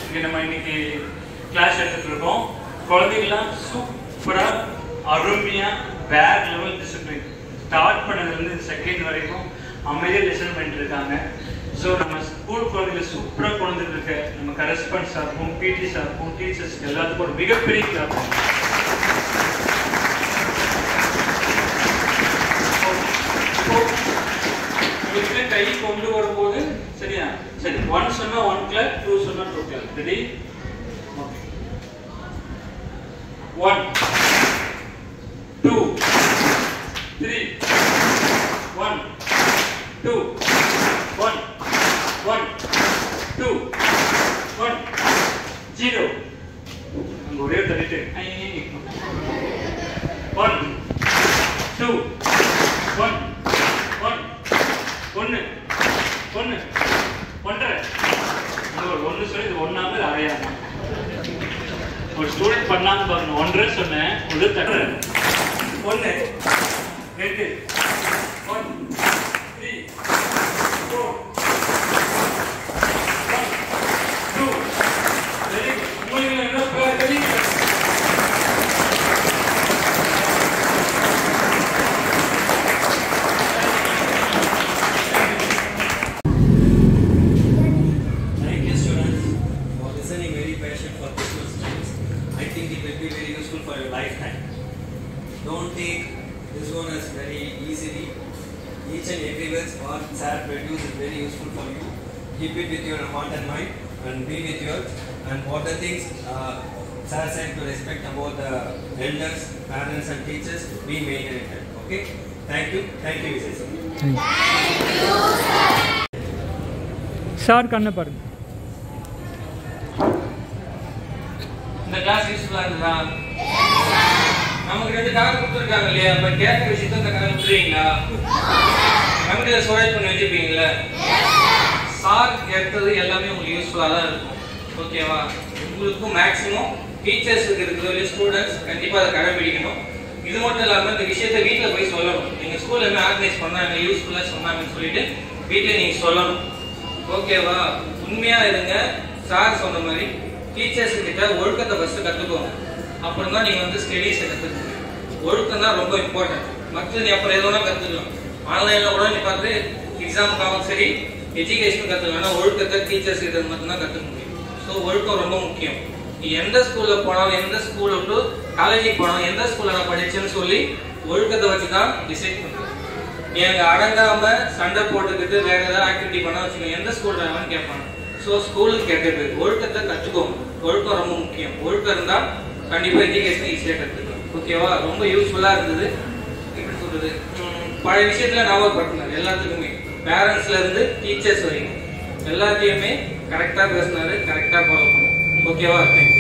இங்கே நம்ம இன்னைக்கு கிளாஸ் எடுத்துட்டு இருக்கோம் குழந்தைங்களாம் சூப்பராக அருமையாக வேற லெவல் டிசிப்ளின் ஸ்டார்ட் பண்ணதுலேருந்து செகண்ட் வரைக்கும் அமைதியாக லிசன் பண்ணிட்டு இருக்காங்க ஸோ நம்ம ஸ்கூல் குழந்தைங்க சூப்பராக கொண்டு வந்துட்டு இருக்க நம்ம கரஸ்பாண்ட் சார்பும் பிடி சார்பும் டீச்சர்ஸ் எல்லாத்துக்கும் ஒரு மிகப்பெரிய கிளாப் உங்களுக்கு கை கொண்டு வரும்போது சரியா சரி ஒன் சொன்னா ஒன் கிளாக் டூ சொன்னா two o'clock ready one two three one two one one two one zero அங்க ஒரே தள்ளிட்டு ஒன் டூ ஒன் ஒன் ஒன்று ஒன்று ஒன்றரை இது ஒரு ஒன்று சொல்லி இது ஒன்றாம இது அரையாம ஒரு ஸ்டூடெண்ட் பண்ணாம பாருங்க ஒன்றரை சொன்னேன் ஒரு தட்டுற ஒன்று ரெண்டு one three four one two very good உங்களுக்கு என்ன very good Thank you students for listening very patient for this questions. I think it will be very useful for your lifetime. Don't take this one as very easily. Each and every words what sir produce is very useful for you. Keep it with your heart and mind and be with your and what the things uh, sir said to respect about the elders, parents and teachers, be maintain it. Okay? Thank you. Thank you, Mrs. Sir கண்ணை பாருங்க இந்த class யூஸ்ஃபுல்லா இருந்ததா நமக்கு ரெண்டு car கொடுத்துருக்காங்க இல்லையா இப்ப கேட்க விஷயத்த இந்த கார் விட்டுருவீங்களா கம்ப்யூட்டர் ஸ்டோரேஜ் பண்ணி வச்சிருப்பீங்களா சார் எடுத்தது எல்லாமே உங்களுக்கு யூஸ்ஃபுல்லா தான் இருக்கும் ஓகேவா உங்களுக்கும் மேக்ஸிமம் டீச்சர்ஸுக்கு இருக்கிற ஸ்டூடெண்ட்ஸ் கண்டிப்பா அதை கடைபிடிக்கணும் இது மட்டும் இல்லாம இந்த விஷயத்தை வீட்டில் போய் சொல்லணும் எங்க ஸ்கூல்ல என்ன ஆர்கனைஸ் பண்ணாங்க யூஸ்ஃபுல்லா சொன்னாங்கன்னு சொல்லிட்டு வீட்டில் நீங்க சொல்லணும் ஓகேவா உண்மையா இருங்க சார் சொன்ன மாதிரி டீச்சர்ஸ் கிட்ட ஒழுக்கத்தை ஃபர்ஸ்ட் கத்துக்கோங்க அப்புறம் தான் நீங்க வந்து ஸ்டடீஸை கத்துக்கணும் ஒழுக்கம் தான் ரொம்ப இம்பார்ட்டன்ட் மற்ற நீ அப்புறம் எதுவும் கத்துக்கலாம் ஆன்லைன்ல கூட நீ பார்த்து எக்ஸாமுக்காகவும் சரி எஜுகேஷன் கத்துக்கலாம் ஆனா ஒழுக்கத்தை டீச்சர்ஸ் கிட்ட மட்டும்தான் கத்துக்க முடியும் ஸோ ஒழுக்கம் ரொம்ப முக்கியம் நீ எந்த ஸ்கூல்ல போனாலும் எந்த ஸ்கூல்ல டு காலேஜுக்கு போனாலும் எந்த ஸ்கூல்ல நான் படிச்சேன்னு சொல்லி ஒழுக்கத்தை வச்சு தான் டிசைட் பண்றது நீ அங்க அடங்காம சண்டை போட்டுக்கிட்டு வேற ஏதாவது ஆக்டிவிட்டி பண்ண வச்சுக்கோங்க எந்த ஸ்கூல் வேணும்னு கேட்பாங்க ஸோ ஸ்கூலுக்கு கேட்டது ஒழுக்கத்தை கற்றுக்கோங்க ஒழுக்கம் ரொம்ப முக்கியம் ஒழுக்கம் இருந்தா கண்டிப்பா எஜுகேஷன் ஈஸியா கற்றுக்கலாம் ஓகேவா ரொம்ப யூஸ்ஃபுல்லா இருந்தது எப்படி சொல்றது உம், பழைய விஷயத்துல ஞாபகப்படுத்தினார் எல்லாத்துக்குமே பேரண்ட்ஸ்ல இருந்து டீச்சர்ஸ் வரைக்கும் எல்லாத்தையுமே கரெக்டா பேசினாரு கரெக்டா ஃபாலோ பண்ணாரு ஓகேவா தேங்க்யூ